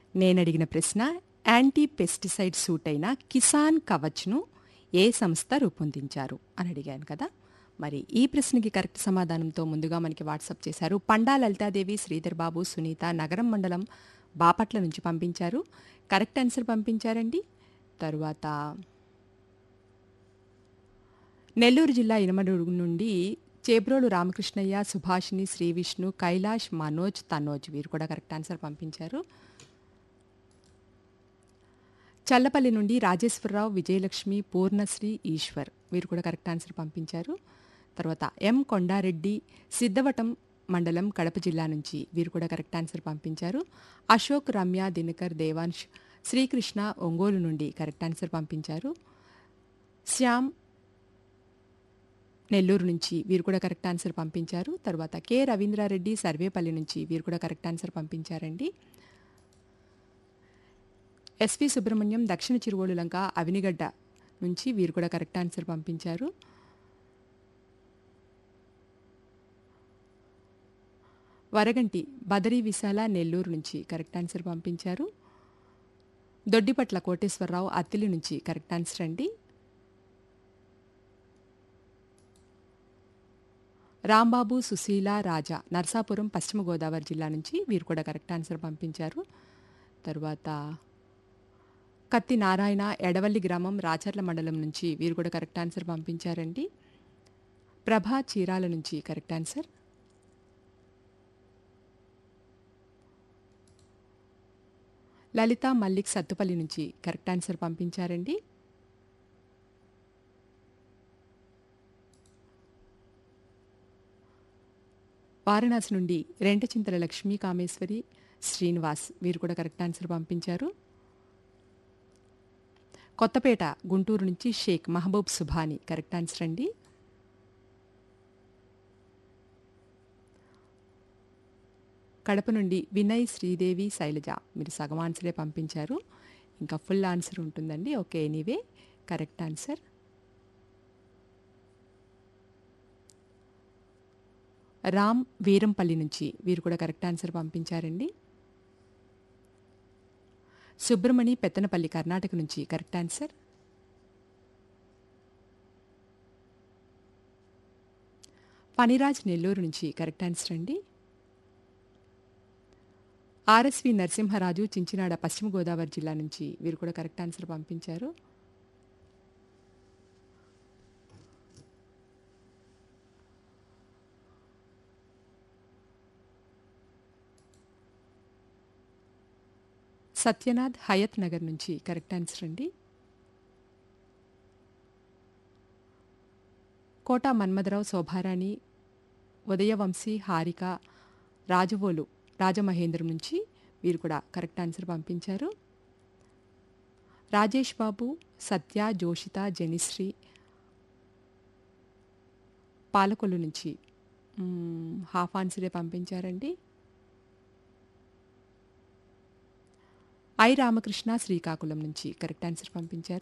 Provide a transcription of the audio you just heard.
నేనడిగిన ప్రశ్న anti pesticide suit అయిన కిసాన్ కవచ్ను ఏ సంస్థ రూపొందించారు అని అడిగాను కదా మరి ఈ ప్రశ్నకి కరెక్ట్ సమాధానంతో ముందుగా మనకి వాట్సాప్ చేశారు పండా లలితాదేవి శ్రీధర్ బాబు సునీత నగరం మండలం బాపట్ల నుంచి పంపించారు కరెక్ట్ ఆన్సర్ పంపించారండి తరువాత నెల్లూరు జిల్లా ఇనమడుగు నుండి చేబ్రోలు రామకృష్ణయ్య సుభాషిణి శ్రీ విష్ణు కైలాష్ మనోజ్ తనోజ్ వీరు కూడా కరెక్ట్ ఆన్సర్ పంపించారు చల్లపల్లి నుండి రాజేశ్వరరావు విజయలక్ష్మి పూర్ణశ్రీ ఈశ్వర్ వీరు కూడా కరెక్ట్ ఆన్సర్ పంపించారు తర్వాత ఎం కొండారెడ్డి సిద్ధవటం మండలం కడప జిల్లా నుంచి వీరు కూడా కరెక్ట్ ఆన్సర్ పంపించారు అశోక్ రమ్య దినకర్ దేవాంశ్ శ్రీకృష్ణ ఒంగోలు నుండి కరెక్ట్ ఆన్సర్ పంపించారు శ్యామ్ నెల్లూరు నుంచి వీరు కూడా కరెక్ట్ ఆన్సర్ పంపించారు తర్వాత కె రవీంద్రారెడ్డి సర్వేపల్లి నుంచి వీరు కూడా కరెక్ట్ ఆన్సర్ పంపించారండి ఎస్వి సుబ్రహ్మణ్యం దక్షిణ చిరువోలు లంక అవినిగడ్డ నుంచి వీరు కూడా కరెక్ట్ ఆన్సర్ పంపించారు వరగంటి బదరీ విశాల నెల్లూరు నుంచి కరెక్ట్ ఆన్సర్ పంపించారు దొడ్డిపట్ల కోటేశ్వరరావు అత్తిలి నుంచి కరెక్ట్ ఆన్సర్ అండి రాంబాబు సుశీల రాజా నర్సాపురం పశ్చిమ గోదావరి జిల్లా నుంచి వీరు కూడా కరెక్ట్ ఆన్సర్ పంపించారు తరువాత కత్తి నారాయణ ఎడవల్లి గ్రామం రాచర్ల మండలం నుంచి వీరు కూడా కరెక్ట్ ఆన్సర్ పంపించారండి ప్రభా చీరాల నుంచి కరెక్ట్ ఆన్సర్ లలిత మల్లిక్ సత్తుపల్లి నుంచి కరెక్ట్ ఆన్సర్ పంపించారండి వారణాసి నుండి రెంటచింతల లక్ష్మీ కామేశ్వరి శ్రీనివాస్ వీరు కూడా కరెక్ట్ ఆన్సర్ పంపించారు కొత్తపేట గుంటూరు నుంచి షేక్ మహబూబ్ సుభాని కరెక్ట్ ఆన్సర్ అండి కడప నుండి వినయ్ శ్రీదేవి శైలజ మీరు సగం ఆన్సరే పంపించారు ఇంకా ఫుల్ ఆన్సర్ ఉంటుందండి okay anyway correct answer Ram Veerampalli నుంచి వీరు కూడా కరెక్ట్ ఆన్సర్ పంపించారండి సుబ్రమణి పెత్తనపల్లి కర్ణాటక నుంచి కరెక్ట్ ఆన్సర్ ఫణిరాజ్ నెల్లూరు నుంచి కరెక్ట్ ఆన్సర్ అండి ఆర్ఎస్వి నరసింహరాజు చించినాడ పశ్చిమ గోదావరి జిల్లా నుంచి వీరు కూడా కరెక్ట్ ఆన్సర్ పంపించారు సత్యనాథ్ హయత్ నగర్ నుంచి కరెక్ట్ ఆన్సర్ అండి కోట మన్మధరావు శోభారాణి ఉదయవంశీ హారిక రాజవోలు రాజమహేంద్రం నుంచి వీరు కూడా కరెక్ట్ ఆన్సర్ పంపించారు రాజేష్ బాబు సత్య జోషిత జనిశ్రీ పాలకొల్లు నుంచి మ్మ్, హాఫ్ ఆన్సరే పంపించారండి ఐ రామకృష్ణ శ్రీకాకుళం నుంచి కరెక్ట్ ఆన్సర్ పంపించారు